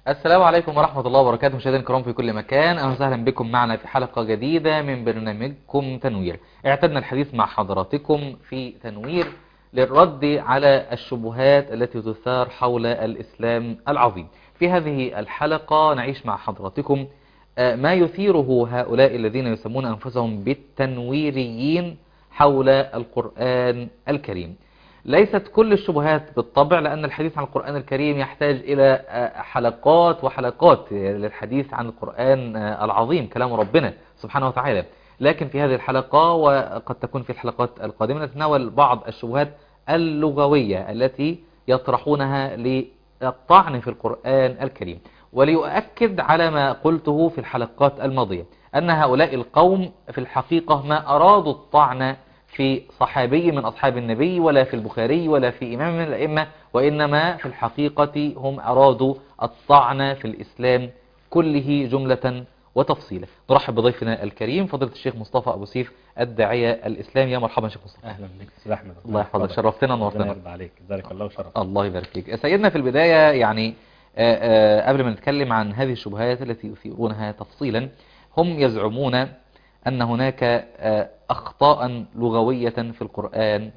السلام عليكم ورحمة الله وبركاته مشاهدينا الكرام في كل مكان أهلا وسهلا بكم معنا في حلقة جديدة من برنامجكم تنوير اعتدنا الحديث مع حضراتكم في تنوير للرد على الشبهات التي تثار حول الإسلام العظيم في هذه الحلقة نعيش مع حضراتكم ما يثيره هؤلاء الذين يسمون أنفسهم بالتنويريين حول القرآن الكريم ليست كل الشبهات بالطبع لأن الحديث عن القرآن الكريم يحتاج إلى حلقات وحلقات للحديث عن القرآن العظيم كلام ربنا سبحانه وتعالى لكن في هذه الحلقة وقد تكون في الحلقات القادمة نتناول بعض الشبهات اللغوية التي يطرحونها للطعن في القرآن الكريم وليؤكد على ما قلته في الحلقات الماضية أن هؤلاء القوم في الحقيقة ما أرادوا الطعن في صحابي من أصحاب النبي ولا في البخاري ولا في إمام من الأئمة وإنما في الحقيقة هم أرادوا الطعن في الإسلام كله جملة وتفصيلا نرحب بضيفنا الكريم فضيلة الشيخ مصطفى أبو سيف الداعية الإسلامي يا مرحبا شيخ مصطفى أهلا بك سيد أحمد الله يحفظك شرفتنا ونورتنا ربنا يرضى عليك جزاك الله وشرف الله يبارك فيك سيدنا في البداية يعني آآ آآ قبل ما نتكلم عن هذه الشبهات التي يثيرونها تفصيلا هم يزعمون أن هناك أخطاء لغوية في القرآن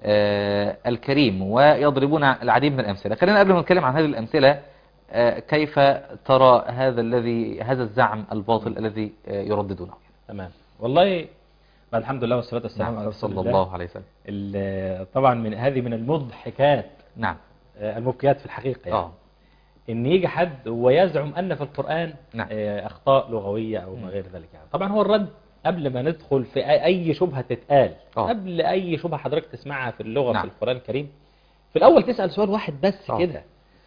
الكريم ويضربون العديد من الأمثلة خلينا قبل ما نتكلم عن هذه الأمثلة كيف ترى هذا الذي هذا الزعم الباطل الذي يرددونه تمام والله بعد الحمد لله والصلاة والسلام على رسول صلى الله عليه وسلم طبعا من هذه من المضحكات نعم المبكيات في الحقيقة يعني. آه. ان يجي حد ويزعم ان في القرآن نعم. اخطاء لغوية او ما غير ذلك يعني. طبعا هو الرد قبل ما ندخل في اي شبهة تتقال آه. قبل اي شبهة حضرتك تسمعها في اللغة نعم. في القرآن الكريم في الاول تسأل سؤال واحد بس آه. كده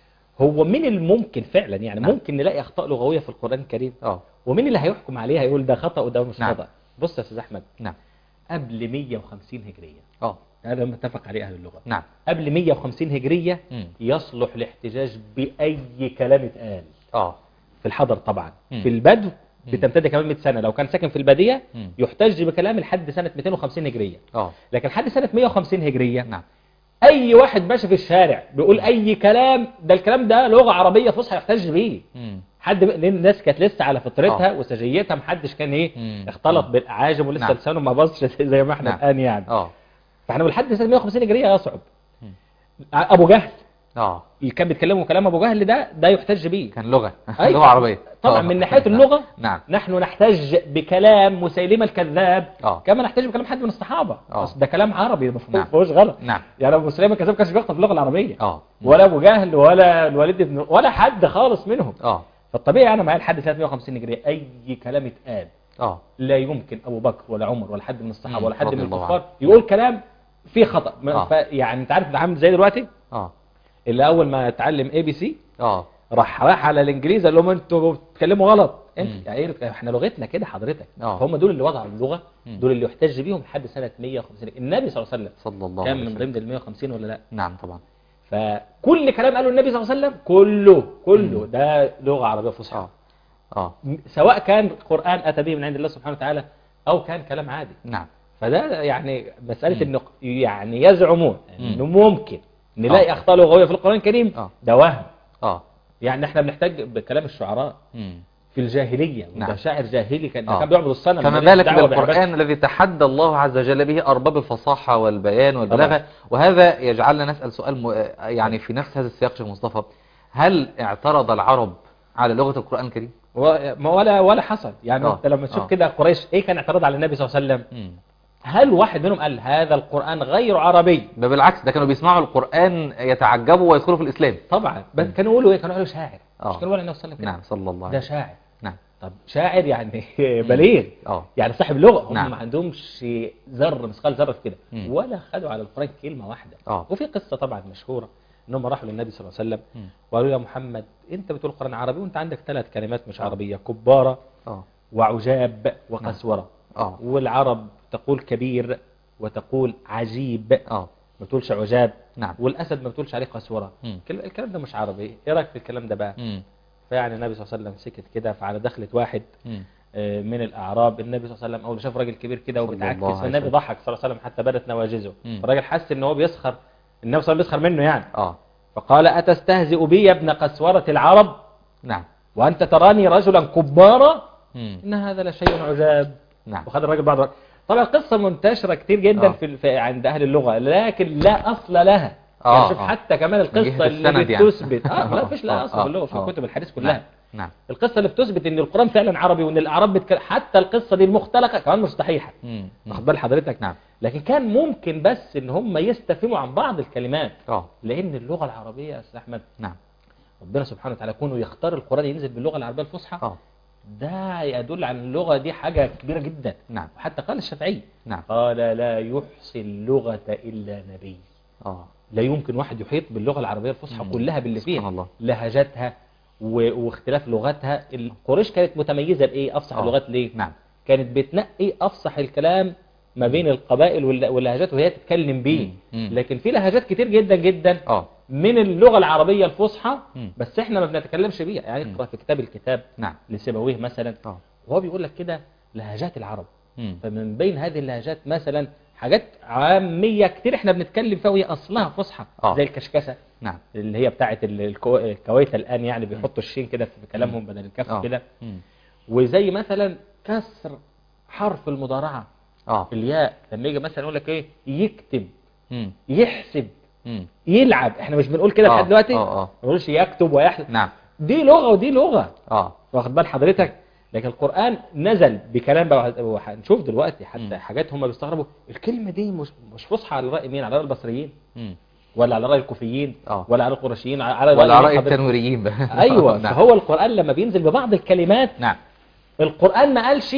هو من الممكن فعلا يعني نعم. ممكن نلاقي اخطاء لغوية في القرآن الكريم اه ومين اللي هيحكم عليها يقول ده خطأ وده مش نعم. خطأ بص يا استاذ احمد نعم قبل 150 هجرية اه هذا متفق عليه اهل اللغة نعم قبل 150 هجرية مم. يصلح الاحتجاج بأي كلام اتقال اه في الحضر طبعا مم. في البدو مم. بتمتد كمان 100 سنة لو كان ساكن في البادية مم. يحتج بكلام لحد سنة 250 هجرية اه لكن لحد سنة 150 هجرية نعم أي واحد ماشي في الشارع بيقول أي كلام ده الكلام ده لغة عربية فصحى يحتج بيه مم. حد لأن الناس كانت لسه على فطرتها آه. وسجيتها محدش كان ايه مم. اختلط مم. بالاعاجم ولسه نعم. لسانه ما باظش زي ما احنا نعم. الان يعني اه فاحنا لحد سنه 150 هجريه يصعب مم. ابو جهل اه اللي كان بيتكلموا كلام ابو جهل ده ده يحتج بيه كان لغة أي. لغة عربية طبعا آه. من ناحيه نعم. اللغه نعم نحن نحتج بكلام مسيلمه الكذاب آه. كما نحتج بكلام حد من الصحابه آه. أصل ده كلام عربي ما نعم. فيهوش غلط نعم يعني ابو مسيلمه الكذاب كانش بيخطب اللغه العربيه اه ولا ابو جهل ولا الوليد بن ولا حد خالص منهم اه فالطبيعي انا معايا لحد سنه 150 هجريه اي كلام اتقال اه لا يمكن ابو بكر ولا عمر ولا حد من الصحابه مم. ولا حد رضي من الله الكفار عنه. يقول كلام فيه خطا ما- آه. ف- يعني انت عارف ده عامل زي دلوقتي اه اللي اول ما اتعلم اي بي سي اه راح راح على الانجليزي قال لهم انتوا بتتكلموا غلط مم. انت يعني إيه؟ احنا لغتنا كده حضرتك آه. فهم دول اللي وضعوا اللغه مم. دول اللي يحتج بيهم لحد سنه 150 النبي صلى الله عليه وسلم صلى الله كان عليه من وسلم ضمن ال 150 ولا لا نعم طبعا فكل كلام قاله النبي صلى الله عليه وسلم كله كله ده لغه عربيه فصحى اه اه سواء كان قران اتى به من عند الله سبحانه وتعالى او كان كلام عادي نعم فده يعني مسألة مم. انه يعني يزعمون مم. انه ممكن نلاقي آه. اخطاء لغويه في القرآن الكريم آه. ده وهم اه يعني احنا بنحتاج بكلام الشعراء مم. في الجاهلية وده نعم. شاعر جاهلي كان ده آه. كان بيعبد الصنم فما ماليش بالك دعوة بعبادة. بالقرآن الذي تحدى الله عز وجل به أرباب الفصاحة والبيان والبلاغة طبعا. وهذا يجعلنا نسأل سؤال م... يعني في نفس هذا السياق شيخ مصطفى هل اعترض العرب على لغة القرآن الكريم؟ و- ما ولا ولا حصل يعني آه. انت لما تشوف آه. كده قريش ايه كان اعتراض على النبي صلى الله عليه وسلم مم. هل واحد منهم قال هذا القرآن غير عربي ده بالعكس ده كانوا بيسمعوا القرآن يتعجبوا ويدخلوا في الإسلام طبعا بس كانوا يقولوا ايه كانوا يقولوا شاعر آه. مش كانوا يقولوا النبي صلى الله عليه وسلم نعم صلى الله ده عليه وسلم شاعر نعم طب شاعر يعني بليغ اه يعني صاحب لغة هم نعم. ما عندهمش ذر مثقال ذرة في كده مم. ولا خدوا على القرآن كلمة واحدة اه وفي قصة طبعا مشهورة انهم راحوا للنبي صلى الله عليه وسلم مم. وقالوا له يا محمد انت بتقول القرآن عربي وانت عندك ثلاث كلمات مش عربية كبارة اه وعجاب وقسورة اه والعرب تقول كبير وتقول عجيب اه ما بتقولش عجاب نعم والاسد ما بتقولش عليه قسورة مم. كل- الكلام ده مش عربي ايه رايك في الكلام ده بقى مم. فيعني النبي صلى الله عليه وسلم سكت كده فعلى دخلة واحد مم. آه، من الأعراب النبي صلى الله عليه وسلم أول ما شاف راجل كبير كده صلى الله وبيتعكس عليه فالنبي وسلم. ضحك صلى الله عليه وسلم حتى بدت نواجزه مم. فالراجل حس إن هو بيسخر النبي صلى الله عليه وسلم بيسخر منه يعني اه فقال أتستهزئ بي يا ابن قسورة العرب نعم وأنت تراني رجلا كبارا مم. إن هذا لشيء عجاب نعم وخد الراجل بعد وقت. طبعا القصة منتشرة كتير جدا آه. في في- عند أهل اللغة لكن لا أصل لها آه، يعني شوف آه. حتى كمان من جهة القصة اللي السند يعني. بتثبت اه لا فيش لها آه، أصل في اللغة في آه. كتب الحديث كلها نعم نعم القصة اللي بتثبت ان القرآن فعلا عربي وان الاعراب بتكلم حتى القصة دي المختلقة كمان مستحيحة مم. واخد بال حضرتك نعم لكن كان ممكن بس ان هم يستفهموا عن بعض الكلمات اه لان اللغة العربية يا استاذ احمد نعم ربنا سبحانه وتعالى كونه يختار القرآن ينزل باللغة العربية الفصحى اه ده يدل على اللغة دي حاجة كبيرة جدا نعم وحتى قال الشافعي نعم قال لا يحصي اللغة إلا نبي اه لا يمكن واحد يحيط باللغة العربية الفصحى مم. كلها باللي سبحان فيها الله. لهجاتها و- واختلاف لغتها القريش كانت متميزة بإيه أفصح آه. اللغات ليه نعم كانت بتنقي أفصح الكلام ما بين القبائل والل- واللهجات وهي تتكلم بيه مم. مم. لكن في لهجات كتير جدا جدا اه من اللغة العربية الفصحى مم. بس احنا ما بنتكلمش بيها يعني مم. اقرأ في كتاب الكتاب نعم لسيبويه مثلا اه وهو بيقول لك كده لهجات العرب مم. فمن بين هذه اللهجات مثلا حاجات عامية كتير احنا بنتكلم فيها وهي أصلها فصحى آه. زي الكشكسة نعم اللي هي بتاعة ال- الكو- الكويت الآن يعني بيحطوا الشين كده في كلامهم بدل الكف اه كده مم. وزي مثلا كسر حرف المضارعة اه في الياء لما يجي مثلا يقول لك ايه يكتب مم. يحسب مم. يلعب احنا مش بنقول كده آه، لحد دلوقتي آه، آه. ما بنقولش يكتب ويحسب نعم دي لغة ودي لغة اه واخد بال حضرتك لكن القرآن نزل بكلام بقى وهنشوف دلوقتي حتى مم. حاجات هم بيستغربوا الكلمة دي مش مش فصحى على رأي مين على رأي البصريين مم. ولا على رأي الكوفيين آه. ولا على القرشيين على ولا رأي رأي حضرتك؟ التنويريين بقى ايوه نعم فهو القرآن لما بينزل ببعض الكلمات نعم القرآن ما قالش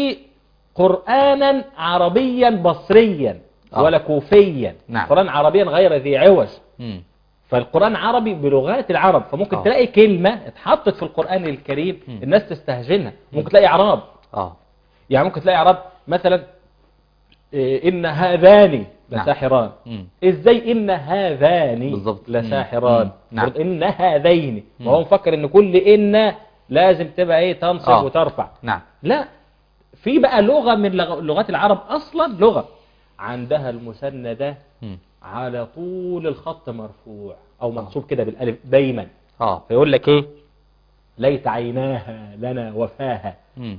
قرآنا عربيا بصريا آه. ولا كوفيا نعم. قرآن عربيا غير ذي عوج مم. فالقرآن عربي بلغات العرب فممكن آه. تلاقي كلمة اتحطت في القرآن الكريم مم. الناس تستهجنها ممكن تلاقي اعراب اه يعني ممكن تلاقي اعراب مثلا إيه، ان هذان نعم. لساحران مم. ازاي ان هذان بالظبط. لساحران مم. نعم. برضه ان هذين مم. وهو مفكر ان كل ان لازم تبقى ايه تنصب آه. وترفع نعم لا في بقى لغة من لغ- لغات العرب اصلا لغة عندها المثنى ده مم. على طول الخط مرفوع او منصوب كده بالالف دايما اه فيقول لك ايه ليت عيناها لنا وفاها مم.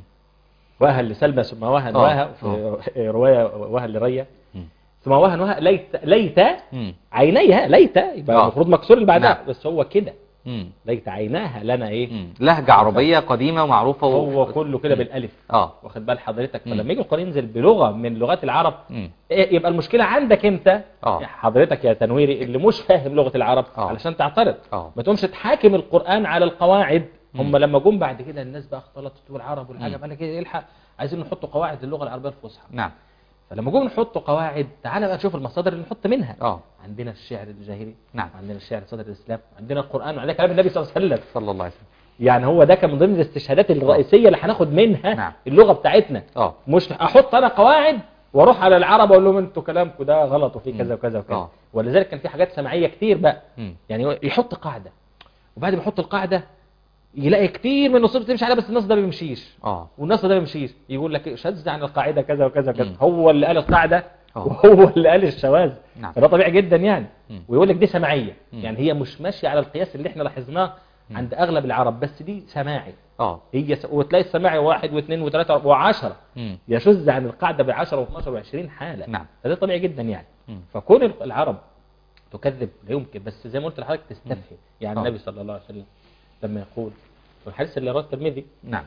وهل لسلمى ثم وهن آه. وها في رواية وهل لريا مم. ثم وهن وها ليت ليت مم. عينيها ليت يبقى آه. المفروض مكسور اللي بعدها نعم. بس هو كده مم. ليت عيناها لنا ايه مم. لهجة عربية قديمة ومعروفة و... هو كله كده مم. بالالف اه واخد بال حضرتك مم. فلما يجي القرآن ينزل بلغة من لغات العرب مم. إيه يبقى المشكلة عندك انت آه. حضرتك يا تنويري اللي مش فاهم لغة العرب آه. علشان تعترض آه. ما تقومش تحاكم القرآن على القواعد هم مم. لما جم بعد كده الناس بقى اختلطت والعرب والعجم مم. قال لك ايه الحق عايزين نحط قواعد للغة العربية الفصحى نعم فلما جم نحط قواعد تعالى بقى نشوف المصادر اللي نحط منها اه عندنا الشعر الجاهلي نعم. عندنا الشعر صدر الاسلام عندنا القرآن وعندنا كلام النبي صلى الله عليه وسلم صلى الله عليه وسلم يعني هو ده كان من ضمن الاستشهادات الرئيسية اللي هناخد منها نعم. اللغة بتاعتنا اه مش احط انا قواعد واروح على العرب اقول لهم انتوا كلامكم ده غلط وفي كذا مم. وكذا وكذا آه. ولذلك كان في حاجات سمعيه كتير بقى مم. يعني هو يحط قاعده وبعد ما يحط القاعده يلاقي كتير من النصوص بتمشي عليها بس النص ده ما بيمشيش اه والنص ده ما بيمشيش يقول لك إيه، شذ عن القاعده كذا وكذا وكذا مم. هو اللي قال القاعده آه. وهو اللي قال الشواذ نعم. فده طبيعي جدا يعني مم. ويقول لك دي سماعيه مم. يعني هي مش ماشيه على القياس اللي احنا لاحظناه مم. عند اغلب العرب بس دي سماعي اه هي س... وتلاقي السماعي واحد واثنين وثلاثه وعشرة مم. يشذ عن القاعدة ب 10 و12 و20 حالة نعم. فده طبيعي جدا يعني مم. فكون العرب تكذب لا يمكن بس زي ما قلت لحضرتك تستفهم يعني آه. النبي صلى الله عليه وسلم لما يقول في الحديث اللي رواه الترمذي نعم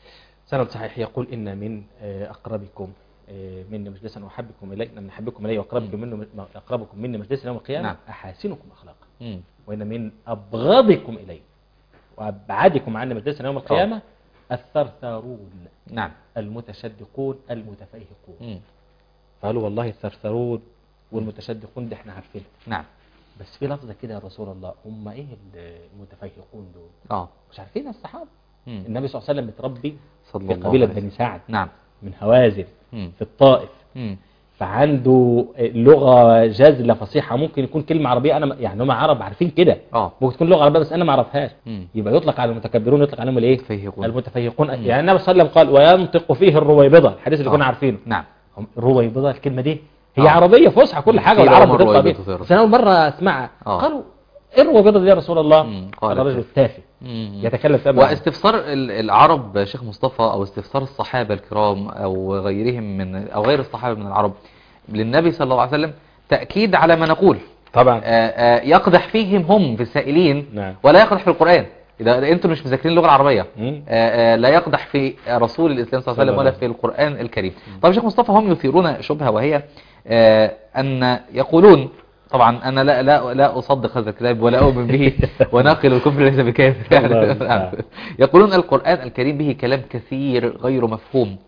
سند صحيح يقول إن من آه، أقربكم آه، مني مجلسا وأحبكم إلي من أحبكم إلي وأقربكم مني أقربكم مني مجلسا يوم القيامة نعم. أحاسنكم أخلاقا مم. وإن من أبغضكم إلي وأبعدكم عني مجلسا يوم القيامة الثرثارون نعم المتشدقون المتفيهقون مم. قالوا والله الثرثرون والمتشدقون دي احنا عارفينها نعم بس في لفظة كده يا رسول الله هم ايه المتفيهقون دول اه مش عارفين الصحابة مم. النبي صلى الله عليه وسلم متربي صلى في الله قبيلة عليه بني سعد نعم من هوازن مم. في الطائف مم. فعنده لغة جازلة فصيحة ممكن يكون كلمة عربية أنا يعني هم عرب عارفين كده اه ممكن تكون لغة عربية بس أنا ما أعرفهاش مم. يبقى يطلق على المتكبرون يطلق عليهم الإيه؟ متفيهقون. المتفيهقون مم. يعني النبي صلى الله عليه وسلم قال وينطق فيه الرويبضة الحديث اللي آه. كنا عارفينه نعم هم- رويبضة الكلمة دي هي آه. عربية فصحى كل حاجة قيل والعرب وما بتنطق الرويبضة بيها يا بس أنا أول مرة أسمعها آه. قالوا اروى بيضة دي يا رسول الله مم. قال قال رجل تافه مم. يتكلم فيها بالعربي. واستفسار ال- العرب شيخ مصطفى او استفسار الصحابة الكرام او غيرهم من او غير الصحابة من العرب للنبي صلى الله عليه وسلم تأكيد على ما نقول طبعا آه، آه، يقدح فيهم هم في السائلين نعم. ولا يقدح في القرآن إذا أنتم مش مذاكرين اللغة العربية مم. آه، آه، لا يقدح في رسول الإسلام صلى الله عليه وسلم ولا في القرآن الكريم طب شيخ مصطفى هم يثيرون شبهة وهي آه، أن يقولون طبعا أنا لا لا لا أصدق هذا الكتاب ولا أؤمن به وناقل الكفر ليس بكافر الله يعني المستعان. يقولون القرآن الكريم به كلام كثير غير مفهوم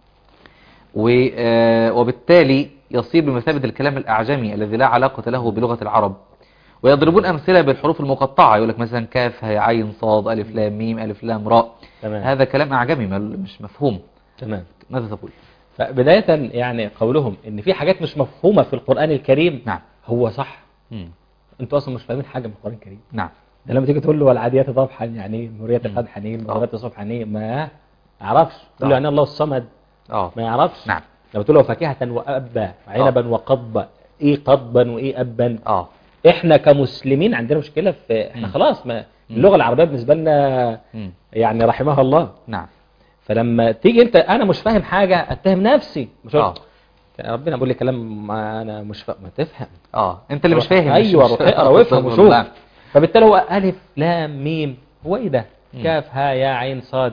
و- آه، وبالتالي يصير بمثابة الكلام الأعجمي الذي لا علاقة له بلغة العرب ويضربون أمثلة بالحروف المقطعة يقول لك مثلا كاف هاء عين صاد ألف لام ميم ألف لام راء تمام هذا كلام أعجمي ما- مش مفهوم تمام ماذا تقول؟ فبداية يعني قولهم ان في حاجات مش مفهومة في القرآن الكريم نعم هو صح مم. انتوا اصلا مش فاهمين حاجة من القرآن الكريم نعم ده لما تيجي تقول له والعاديات ضبحا يعني ايه مريات مم. قدحا ايه آه. مريات صبحا ايه ما يعرفش تقول له آه. يعني الله الصمد اه ما يعرفش نعم لما تقول له فاكهة وأبا عنبا وقضبا ايه قضبا وايه أبا اه احنا كمسلمين عندنا مشكلة في احنا مم. خلاص ما مم. اللغة العربية بالنسبة لنا مم. يعني رحمها الله نعم فلما تيجي انت انا مش فاهم حاجة اتهم نفسي مش اه ربنا بيقول لي كلام ما انا مش فاهم ما تفهم اه انت اللي مش فاهم مش- ايوه مش- روح اقرا وافهم استغفر وشوف الله. فبالتالي هو الف لام ميم هو ايه ده مم. كاف ها يا عين صاد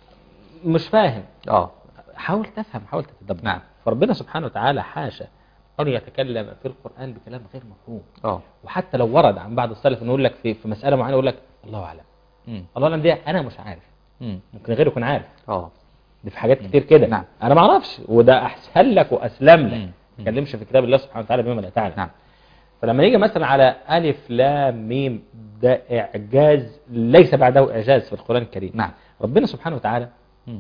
مش فاهم اه حاول تفهم حاول تتدبر نعم. فربنا سبحانه وتعالى حاشا أن يتكلم في القرآن بكلام غير مفهوم اه وحتى لو ورد عن بعض السلف انه يقول لك في في مسألة معينة يقول لك الله أعلم مم. الله أعلم دي أنا مش عارف مم. ممكن غيره يكون عارف اه دي في حاجات كتير كده نعم. أنا ما أعرفش وده أحسن لك وأسلم مم. لك مم. ما تكلمش في كتاب الله سبحانه وتعالى بما لا تعلم نعم فلما نيجي مثلا على ألف لام ميم ده إعجاز ليس بعده إعجاز في القرآن الكريم نعم ربنا سبحانه وتعالى مم.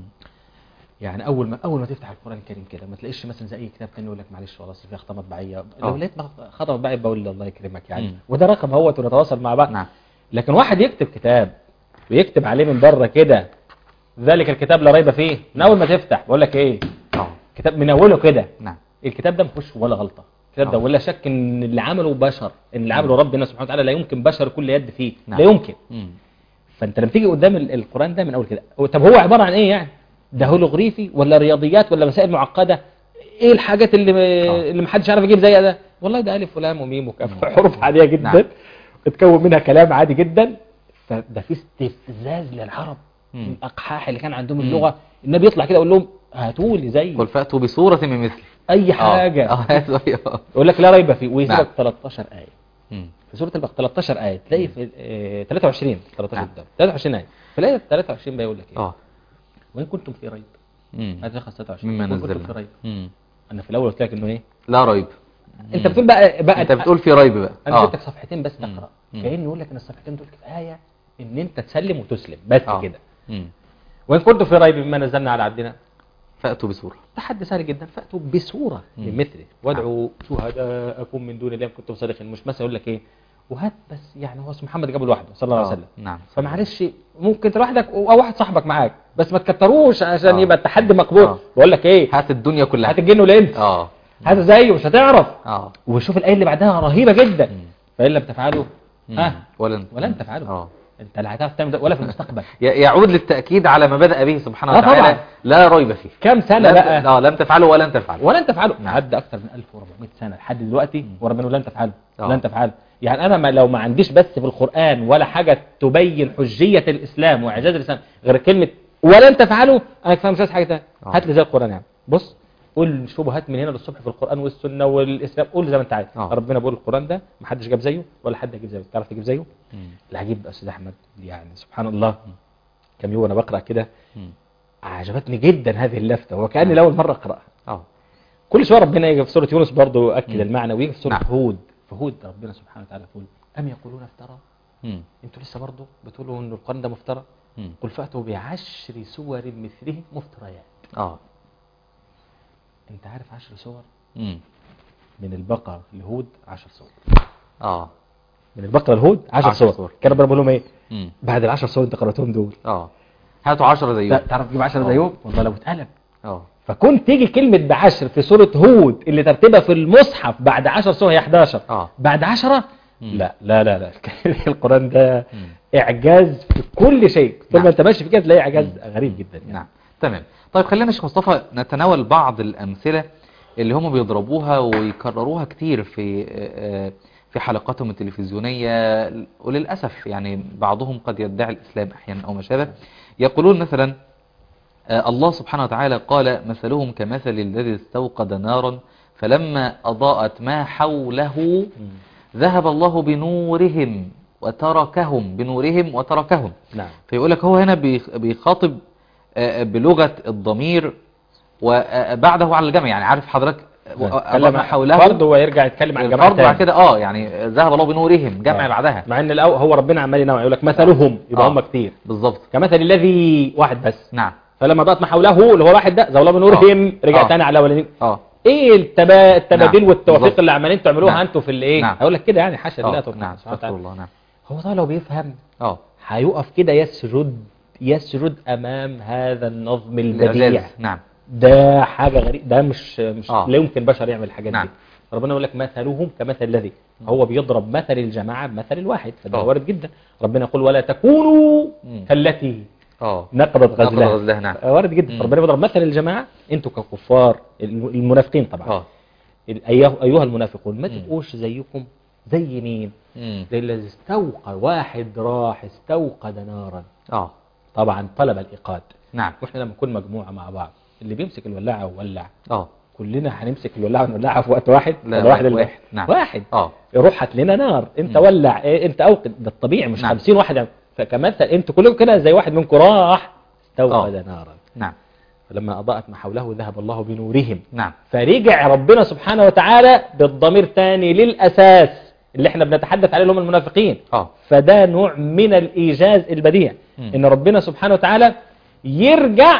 يعني اول ما اول ما تفتح القران الكريم كده ما تلاقيش مثلا زي اي كتاب تاني يقول لك معلش والله أصل فيها خطا مطبعيه آه. لو لقيت خطا مطبعي بقول له الله يكرمك يعني مم. وده رقم اهوت ونتواصل مع بعض نعم لكن واحد يكتب كتاب ويكتب عليه من بره كده ذلك الكتاب لا ريب فيه من اول ما تفتح بقول لك ايه اه كتاب من اوله كده نعم الكتاب ده ما فيهوش ولا غلطه الكتاب ده آه. ولا شك ان اللي عمله بشر ان اللي عمله ربنا سبحانه وتعالى لا يمكن بشر كل يد فيه نعم. لا يمكن مم. فانت لما تيجي قدام ال- القرآن ده من اول كده طب هو عبارة عن ايه يعني ده هولوغريفي ولا رياضيات ولا مسائل معقدة ايه الحاجات اللي آه. اللي محدش عارف يجيب زيها ده والله ده الف ولام وميم وكاف حروف عادية جدا نعم. اتكون منها كلام عادي جدا فده في استفزاز للعرب مم. الاقحاح اللي كان عندهم مم. اللغة النبي يطلع كده يقول لهم هاتوا لي زي قل فأتوا بصورة من مثله اي آه. حاجة اه هاتوا أيوه. يقول لك لا ريب فيه ويسيبك نعم. 13 آية مم. في سورة البقرة 13 آية تلاقي في آه، 23 13 نعم. قدام 23 آية في الآية 23 بيقول لك ايه اه وإن كنتم في ريب مم. هذا خاصة 23 مما وإن كنتم في نزلنا ريب مم. أنا في الأول قلت لك إنه إيه لا ريب أنت مم. بتقول بقى بقى انت بتقول في ريب بقى أنا اه جبتك صفحتين بس مم. تقرأ مم. كأنه يقول لك إن الصفحتين دول كفاية إن أنت تسلم وتسلم بس آه. كده مم. وإن كنتم في ريب مما نزلنا على عبدنا فأتوا بصورة تحدي سهل جدا فأتوا بصورة مم. من مثله وادعوا شهداءكم من دون الله إن كنتم صادقين مش مثلا يقول لك إيه وهات بس يعني هو اسمه محمد جابه لوحده صلى الله عليه آه. وسلم نعم فمعلش ممكن انت لوحدك او واحد صاحبك معاك بس ما تكتروش عشان آه. يبقى التحدي مقبول آه. بقول لك ايه هات الدنيا كلها هات الجن والانس اه هات زيه مش هتعرف اه وشوف الايه اللي بعدها رهيبه جدا مم. فان لم تفعلوا مم. ها ولن ولن تفعلوا اه انت لا هتعرف تعمل ده ولا في المستقبل ي- يعود للتأكيد على ما بدأ به سبحانه آه وتعالى طبعا. لا ريب فيه كم سنه لن- بقى اه لم تفعلوا ولن تفعلوا ولن تفعلوا نعم. عدى اكثر من 1400 سنه لحد دلوقتي وربنا يقول لن تفعلوا آه. لن تفعلوا يعني انا ما لو ما عنديش بس في القران ولا حاجه تبين حجيه الاسلام واعجاز الاسلام غير كلمه ولن تفعلوا انا كفايه مش عايز حاجه تانية آه. هات لي زي القران يعني بص قول شبهات من هنا للصبح في القران والسنه والاسلام قول زي ما انت عايز آه. ربنا بيقول القران ده ما حدش جاب زيه ولا حد هيجيب زيه تعرف تجيب زيه مم. العجيب بقى استاذ احمد يعني سبحان الله كم يوم انا بقرا كده مم. عجبتني جدا هذه اللفته وكاني لاول مره اقراها اه كل شويه ربنا يجي في سوره يونس برضه يؤكد مم. المعنى ويجي في سوره نعم. هود في هود ربنا سبحانه وتعالى يقول ام يقولون افترى مم. انتوا لسه برضه بتقولوا ان القران ده مفترى مم. قل فاتوا بعشر سور مثله مفتريات اه انت عارف عشر سور مم. من البقره لهود عشر سور اه من البقره لهود عشر, عشر سور. سور. كان ربنا بيقول لهم ايه مم. بعد العشر سور انت قراتهم دول اه هاتوا عشرة زيهم تعرف تجيب 10 آه. زيهم والله لو اتقلب اه فكنت تيجي كلمة بعشر في سورة هود اللي ترتيبها في المصحف بعد 10 سورة هي 11 آه. بعد 10 مم. لا لا لا لا القرآن ده مم. إعجاز في كل شيء طول نعم. ما أنت ماشي في كده تلاقي إعجاز غريب جدا يعني. نعم تمام طيب خلينا يا شيخ مصطفى نتناول بعض الأمثلة اللي هم بيضربوها ويكرروها كتير في آه، في حلقاتهم التلفزيونية وللأسف يعني بعضهم قد يدعي الإسلام أحيانا أو ما شابه يقولون مثلا آه، الله سبحانه وتعالى قال مثلهم كمثل الذي استوقد نارا فلما أضاءت ما حوله مم. ذهب الله بنورهم وتركهم بنورهم وتركهم نعم فيقول لك هو هنا بيخ- بيخاطب آه، بلغة الضمير وبعده على الجمع يعني عارف حضرتك تكلم ما حوله فرض ويرجع يتكلم عن الجماعة فرض بعد تاني. كده اه يعني ذهب الله بنورهم جمع آه. بعدها مع ان الأول هو ربنا عمال ينوع يقول لك مثلهم يبقى آه. هم كتير بالظبط كمثل الذي واحد بس نعم فلما ضاءت ما حوله اللي هو واحد ده زي الله بنورهم رجع آه. تاني على الاولانيين اه ايه التبا... التبادل نعم. والتوافيق بالظبط. اللي عمالين تعملوها نعم. انتوا في الايه نعم. هقول لك كده يعني حاشا لله اه طبعا نعم سبحانه استغفر وتعالى. الله نعم هو ده لو بيفهم اه هيقف كده يسجد يسجد امام هذا النظم البديع الإعجاز. نعم ده حاجه غريبه ده مش مش آه. لا يمكن بشر يعمل الحاجات نعم. دي ربنا يقول لك مثلهم كمثل الذي هو بيضرب مثل الجماعه بمثل الواحد فده آه. وارد جدا ربنا يقول ولا تكونوا مم. كالتي اه نقضت نقضت غزلها غزلها، نعم. آه، وارد جدا مم. ربنا بيضرب مثل الجماعه انتوا ككفار الم- المنافقين طبعا اه ال- أيه- ايها المنافقون ما مم. تبقوش زيكم زي مين مم. زي الذي استوقد واحد راح استوقد نارا اه طبعا طلب الايقاد نعم واحنا لما نكون مجموعه مع بعض اللي بيمسك الولاعه وولع اه كلنا هنمسك الولاعه ونولعها في وقت واحد لا، ولا واحد اللي- واحد، نعم. واحد اه روح هات لنا نار انت مم. ولع إيه انت اوقد ده الطبيعي مش نعم. 50 واحد يعني. فكمثل انتوا كلكم كده زي واحد منكم راح استوقد آه. نارا نعم فلما اضاءت ما حوله ذهب الله بنورهم نعم فرجع ربنا سبحانه وتعالى بالضمير تاني للاساس اللي احنا بنتحدث عليه اللي هم المنافقين اه فده نوع من الايجاز البديع مم. ان ربنا سبحانه وتعالى يرجع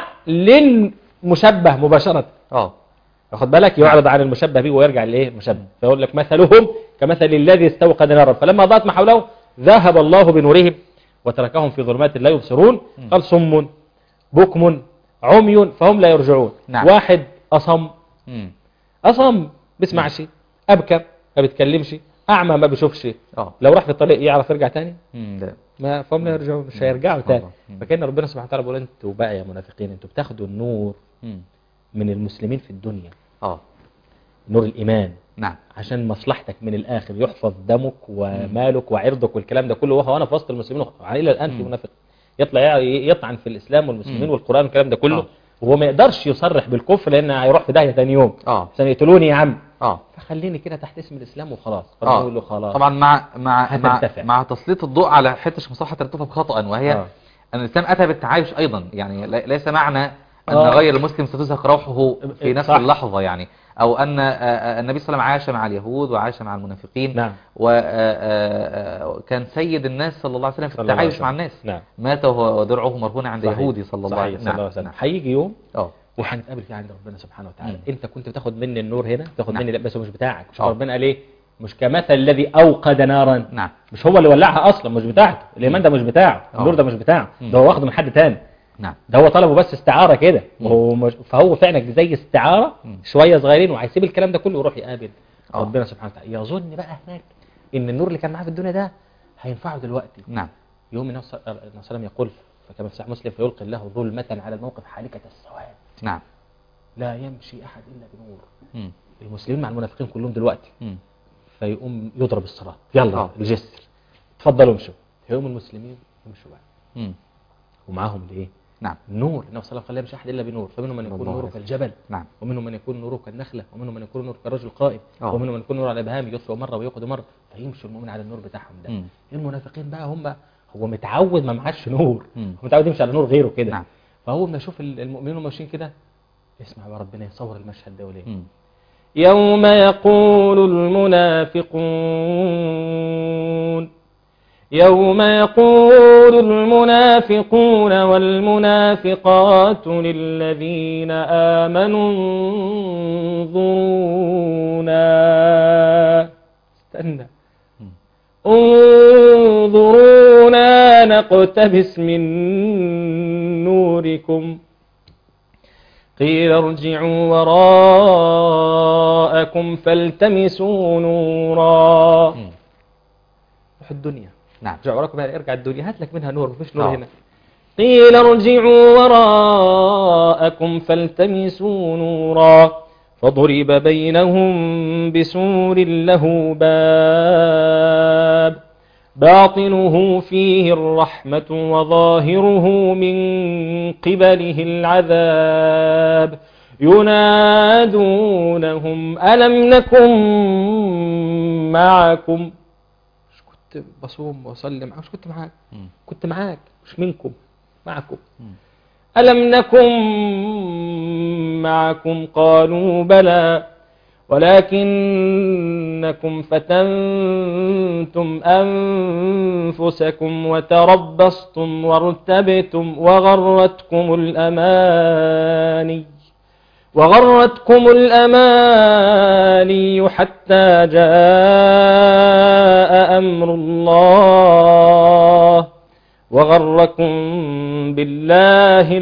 للمشبه مباشره اه واخد بالك يعرض عن المشبه به ويرجع لايه المشبه فيقول لك مثلهم كمثل الذي استوقد نارا فلما ضاءت ما حوله ذهب الله بنورهم وتركهم في ظلمات لا يبصرون مم. قال صم بكم عمي فهم لا يرجعون نعم. واحد اصم مم. اصم بيسمعش ابكر ما بيتكلمش اعمى ما بيشوفش اه لو راح في الطريق يعرف يرجع تاني مم. ده ما فهم لا يرجعون مش مم. هيرجعوا سبحان تاني الله. مم. فكان ربنا سبحانه وتعالى بيقول انتوا بقى يا منافقين انتوا بتاخدوا النور مم. من المسلمين في الدنيا اه نور الايمان نعم عشان مصلحتك من الاخر يحفظ دمك ومالك وعرضك والكلام ده كله وهو انا في وسط المسلمين الى الان في مم. منافق يطلع يطعن في الاسلام والمسلمين مم. والقران والكلام ده كله آه. وهو ما يقدرش يصرح بالكفر لان هيروح في داهيه ثاني يوم اه عشان يقتلوني يا عم اه فخليني كده تحت اسم الاسلام وخلاص ربنا اه يقول له خلاص طبعا مع مع مع, هترتفع. مع تسليط الضوء على حته مش مصلحه ترتفع خطا وهي آه. ان الاسلام اتى بالتعايش ايضا يعني لي- ليس معنى ان آه. غير المسلم ستزهق روحه في نفس صح. اللحظه يعني او ان آه، آه، النبي صلى الله عليه وسلم عاش مع اليهود وعاش مع المنافقين نعم. وكان سيد الناس صلى الله عليه وسلم في صلى الله عليه التعايش مع وسلم. الناس نعم. مات وهو ودرعه مرهون عند صحيح. يهودي صلى الله عليه صحيح، صلى الله عليه وسلم وسلم هيجي يوم اه وهنتقابل فيه عند ربنا سبحانه وتعالى مم. انت كنت بتاخد مني النور هنا تاخد نعم. مني لا بس هو مش بتاعك مش آه. ربنا قال ايه مش كمثل الذي اوقد نارا نعم مش هو اللي ولعها اصلا مش بتاعته الايمان ده مش بتاعه آه. النور ده مش بتاعه مم. ده هو واخده من حد تاني نعم ده هو طلبه بس استعاره كده مم. وهو مش فهو فعلا زي استعاره مم. شويه صغيرين وهيسيب الكلام ده كله ويروح يقابل آه. ربنا سبحانه وتعالى يظن بقى هناك ان النور اللي كان معاه في الدنيا ده هينفعه دلوقتي نعم يوم النبي صلى الله عليه وسلم يقول فكما في صحيح مسلم فيلقي الله ظلمة على الموقف حالكة السواد نعم لا يمشي أحد إلا بنور مم. المسلمين مع المنافقين كلهم دلوقتي مم. فيقوم يضرب الصراط يلا آه. الجسر اتفضلوا امشوا فيقوم المسلمين يمشوا بقى مم. ومعاهم الايه نعم النور النبي صلى الله عليه وسلم قال لا يمشي احد الا بنور فمنهم من الله يكون نوره عليه كالجبل نعم ومنهم من يكون نوره كالنخله ومنهم من يكون نوره كالرجل القائم آه. ومنهم من يكون نوره على ابهام يطفئ مره ويقعد مره فيمشي المؤمن على النور بتاعهم ده مم. المنافقين بقى هم هو متعود ما معاش نور مم. هو متعود يمشي على نور غيره كده نعم. فهو ما يشوف ال- المؤمنين ماشيين كده اسمع بقى ربنا يصور المشهد ده وليه مم. يوم يقول المنافقون يوم يقول المنافقون والمنافقات للذين آمنوا انظرونا استنى مم. انظرونا نقتبس من نوركم قيل ارجعوا وراءكم فالتمسوا نورا مم. روح الدنيا نعم ارجع وراكم بقى ارجع الدنيا هات لك منها نور مفيش نور آه. هنا قيل ارجعوا وراءكم فالتمسوا نورا فضرب بينهم بسور له باب باطنه فيه الرحمة وظاهره من قبله العذاب ينادونهم ألم نكن معكم مش كنت بصوم وأصلي معاك مش كنت معاك مم. كنت معاك مش منكم معكم مم. ألم نكن معكم قالوا بلى ولكنكم فتنتم أنفسكم وتربصتم وارتبتم وغرتكم الأماني وغرتكم الأماني حتى جاء أمر الله وغركم بالله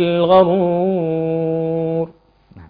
الغرور نعم.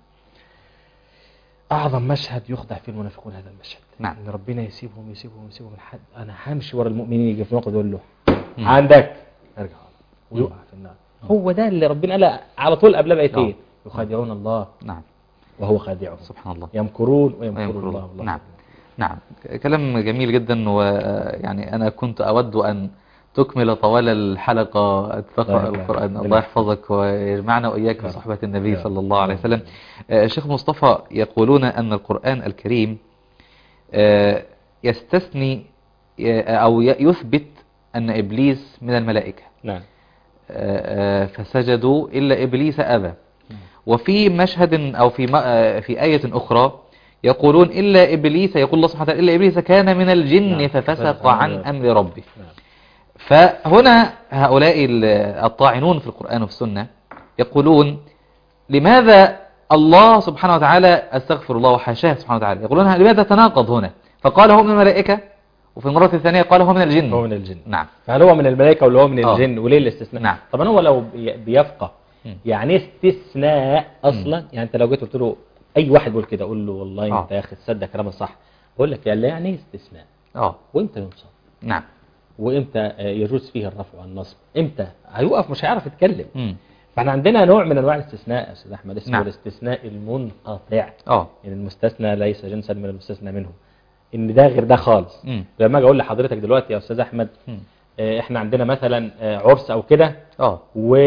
أعظم مشهد يخضع فيه المنافقون هذا المشهد نعم. إن ربنا يسيبهم يسيبهم يسيبهم لحد أنا همشي ورا المؤمنين يجي في الموقف يقول له مم. عندك ارجع ويقع في النار هو ده اللي ربنا قال على طول قبل بقيتين نعم. يخادعون الله نعم وهو خادعهم سبحان الله يمكرون ويمكر ويمكر الله الله. والله نعم نعم كلام جميل جدا ويعني أنا كنت أود أن تكمل طوال الحلقة تقرأ الله يبارك. القرآن الله الله يحفظك. يحفظك ويجمعنا وإياك في يا رب. صحبة النبي يا رب. صلى الله عليه يا رب. وسلم آه، شيخ مصطفى يقولون أن القرآن الكريم آه، يستثني آه، أو ي- يثبت أن إبليس من الملائكة نعم آه، آه، فسجدوا إلا إبليس أبى وفي مشهد أو في م- آه، في آية أخرى يقولون إلا إبليس يقول الله سبحانه وتعالى إلا إبليس كان من الجن نعم. ففسق عن أمر ربه نعم فهنا هؤلاء ال- الطاعنون في القرآن وفي السنة يقولون لماذا الله سبحانه وتعالى استغفر الله وحاشاه سبحانه وتعالى يقولون لماذا تناقض هنا فقال هو من الملائكة وفي المرة الثانية قال هو من الجن هو من الجن نعم فهل هو من الملائكة ولا هو من آه. الجن وليه الاستثناء نعم. طبعا هو لو بي- بيفقه مم. يعني استثناء اصلا يعني انت لو جيت قلت له اي واحد بيقول كده قول له والله آه. انت يا اخي تصدق كلامك صح بقول لك يا لا يعني إيه استثناء اه وامتى ينصب نعم وامتى آه، يجوز فيه الرفع والنصب امتى هيقف مش هيعرف يتكلم مم. فاحنا عندنا نوع من انواع الاستثناء يا استاذ احمد اسمه نعم. الاستثناء المنقطع اه يعني المستثنى ليس جنسا من المستثنى منه ان ده غير ده خالص مم. لما اجي اقول لحضرتك دلوقتي يا استاذ احمد مم. آه، احنا عندنا مثلا آه، عرس او كده اه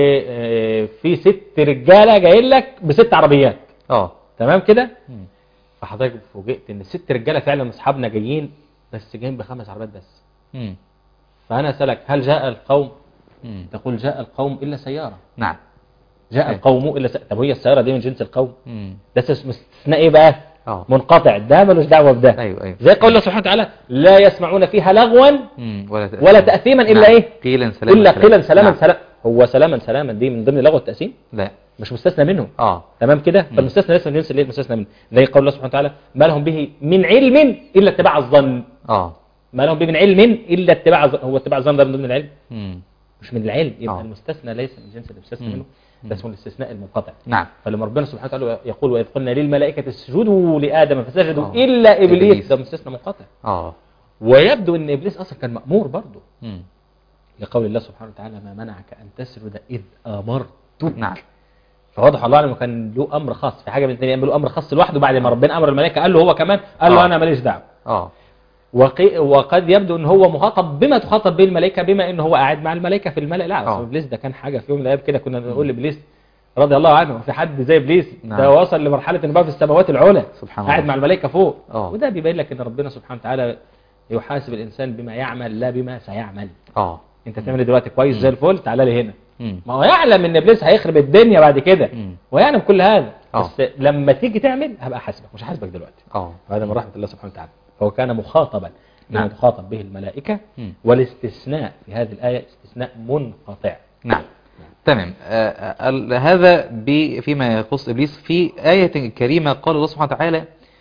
وفي ست رجاله جايين لك بست عربيات اه تمام كده مم. فحضرتك فوجئت ان الست رجاله فعلا اصحابنا جايين بس جايين بخمس عربيات بس مم. فانا اسالك هل جاء القوم مم. تقول جاء القوم الا سياره نعم جاء أي. القوم الا س... طب هي السياره دي من جنس القوم مم. ده اسمه استثناء ايه بقى اه منقطع ده ملوش دعوه بده ايوه ايوه زي قول الله سبحانه وتعالى لا يسمعون فيها لغوا مم. ولا تأثيما ولا تأثيما إلا نعم. إيه؟ قيلا سلاما الا قيلا سلاما نعم. سلاما هو سلاما سلاما دي من ضمن لغه التقسيم لا مش مستثنى منه اه تمام كده فالمستثنى ليس من جنس الايه المستثنى منه زي قول الله سبحانه وتعالى ما لهم به من علم الا اتباع الظن اه ما لهم به من علم الا اتباع الظن هو اتباع الظن ده من ضمن العلم مم. مش من العلم يبقى آه. المستثنى ليس من جنس المستثنى مم. منه ده اسمه الاستثناء المنقطع نعم فلما ربنا سبحانه وتعالى يقول واذ قلنا للملائكه اسجدوا لادم فسجدوا آه. الا ابليس إبليس. ده مستثنى منقطع اه ويبدو ان ابليس اصلا كان مامور برضه مم. لقول الله سبحانه وتعالى ما منعك ان تسجد اذ امرتك نعم فواضح الله اعلم كان له امر خاص في حاجه من الاثنين له امر خاص لوحده بعد ما ربنا امر الملائكه قال له هو كمان قال له آه. انا ماليش دعوه اه وقي... وقد يبدو ان هو مخاطب بما تخاطب به الملائكه بما ان هو قاعد مع الملائكه في الملأ لا آه. أصل ابليس ده كان حاجه في يوم من الايام كده كنا نقول لابليس رضي الله عنه في حد زي ابليس نعم. ده وصل لمرحله انه بقى في السماوات العلى سبحان قاعد الله. مع الملائكه فوق آه. وده بيبين لك ان ربنا سبحانه وتعالى يحاسب الانسان بما يعمل لا بما سيعمل اه انت تعمل إيه دلوقتي كويس زي الفل تعالى لي هنا مم. ما هو يعلم ان ابليس هيخرب الدنيا بعد كده مم. ويعلم كل هذا آه. بس لما تيجي تعمل هبقى حاسبك مش حاسبك دلوقتي اه وهذا من رحمه الله سبحانه وتعالى فهو كان مخاطبا بما نعم. تخاطب به الملائكه مم. والاستثناء في هذه الايه استثناء منقطع نعم تمام آه، آه، ال- هذا ب- فيما يخص إبليس في آية كريمة قال الله سبحانه وتعالى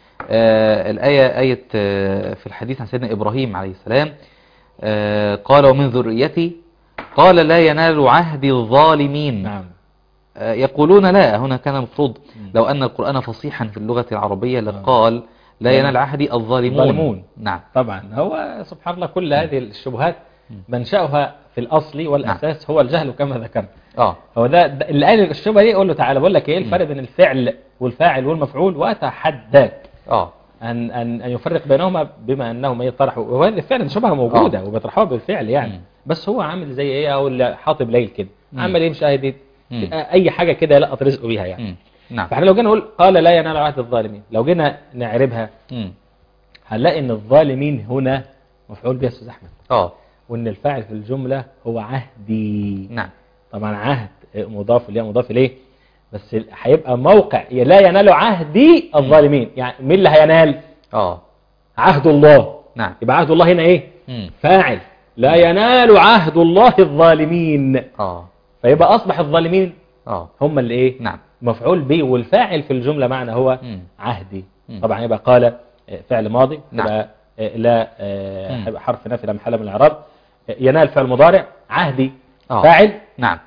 آه، الآية آية آه، في الحديث عن سيدنا إبراهيم عليه السلام آه، قال ومن ذريتي قال لا ينال عهد الظالمين نعم آه، يقولون لا هنا كان المفروض مم. لو أن القرآن فصيحا في اللغة العربية لقال لا ينال عهدي الظالمون الظالمون. نعم طبعا هو سبحان الله كل هذه الشبهات منشأها في الأصل والأساس هو الجهل كما ذكرت اه هو ده, ده اللي قال الشبهه دي يقول له تعالى بقول لك ايه الفرق بين الفعل والفاعل والمفعول واتحداك اه ان ان ان يفرق بينهما بما انهما يطرحوا وهذه فعلا شبهه موجوده آه. وبيطرحوها بالفعل يعني مم. بس هو عامل زي ايه او اللي حاطب ليل كده مم. عمال يمشي اهدي مم. اي حاجه كده يلقط رزقه بيها يعني مم. نعم فاحنا لو جينا نقول قال لا ينال عهد الظالمين لو جينا نعربها مم. هنلاقي ان الظالمين هنا مفعول به يا استاذ احمد اه وان الفاعل في الجمله هو عهدي نعم طبعا عهد مضاف اليه مضاف اليه بس هيبقى موقع لا ينال عهدي الظالمين يعني مين اللي هينال اه عهد الله نعم يبقى عهد الله هنا ايه مم. فاعل لا ينال عهد الله الظالمين اه فيبقى اصبح الظالمين اه هم اللي ايه نعم مفعول به والفاعل في الجمله معنى هو مم. عهدي مم. طبعا يبقى قال آه، فعل ماضي نعم. يبقى آه، لا آه، مم. هيبقى حرف نفي لا محل من الاعراب آه، ينال فعل مضارع عهدي آه. فاعل نعم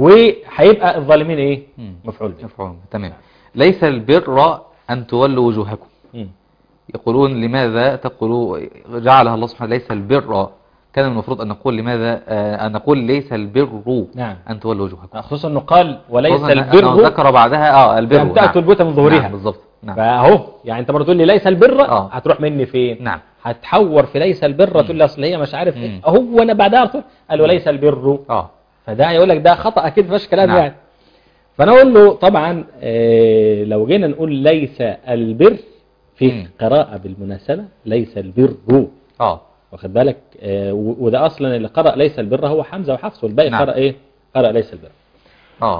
وهيبقى الظالمين ايه مم. مفعول به مفعول تمام ليس البر أن تولوا وجوهكم مم. يقولون لماذا تقولوا جعلها الله سبحانه ليس البر كان المفروض أن نقول لماذا آه، أن نقول ليس البر نعم. أن تولوا وجوهكم خصوصا انه قال وليس خصوصاً أنه البر ذكر بعدها اه البر أن تأتوا البيوت من ظهورها. نعم بالظبط نعم فاهو يعني انت برضه تقول لي ليس البر آه. هتروح مني فين نعم هتحور في ليس البر تقول لي اصل هي مش عارف ايه مم. هو انا بعدها على طول قال وليس البر اه فده هيقول لك ده خطأ اكيد مفيش كلام نعم. يعني فانا اقول له طبعا آه، لو جينا نقول ليس البر في مم. قراءة بالمناسبة ليس البر اه واخد بالك آه، و- وده اصلا اللي قرأ ليس البر هو حمزة وحفص والباقي نعم. قرأ ايه قرأ ليس البر اه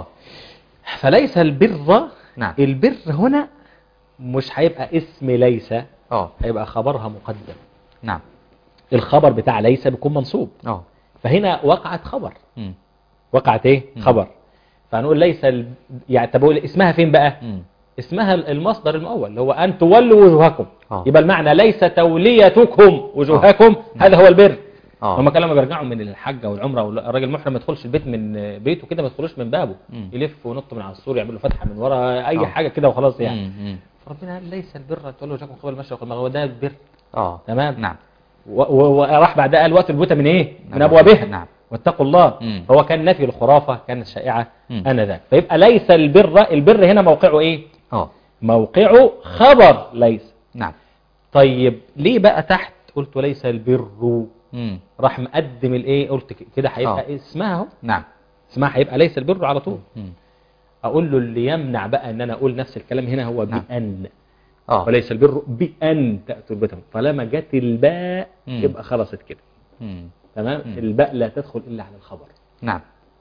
فليس البر نعم البر هنا مش هيبقى اسم ليس اه هيبقى خبرها مقدم نعم الخبر بتاع ليس بيكون منصوب اه فهنا وقعت خبر مم. وقعت ايه مم. خبر فهنقول ليس ال... يعني طب أقول اسمها فين بقى مم. اسمها المصدر المؤول اللي هو ان تولوا وجوهكم آه. يبقى المعنى ليس توليتكم وجوهكم آه. هذا هو البر اه هم كانوا لما بيرجعوا من الحجه والعمره والراجل المحرم ما يدخلش البيت من بيته كده ما يدخلوش من بابه مم. يلف ونط من على السور يعمل له فتحه من ورا اي آه. حاجه كده وخلاص يعني مم. مم. فربنا قال ليس البر تولوا وجوهكم قبل المشرق والمغرب هو ده البر اه تمام نعم و- و- وراح بعدها قال وقت البيوت من ايه من نعم. ابوابها نعم. واتقوا الله مم. هو كان نفي الخرافه كانت شائعه مم. انذاك فيبقى ليس البر البر هنا موقعه ايه اه موقعه خبر ليس نعم طيب ليه بقى تحت قلت ليس البر مم. راح مقدم الايه قلت ك- كده هيبقى آه. اسمها اهو نعم اسمها هيبقى ليس البر على طول مم. اقول له اللي يمنع بقى ان انا اقول نفس الكلام هنا هو نعم. بان اه وليس البر بان تاتوا البيت طالما جت الباء مم. يبقى خلصت كده مم. تمام مم. الباء لا تدخل الا على الخبر نعم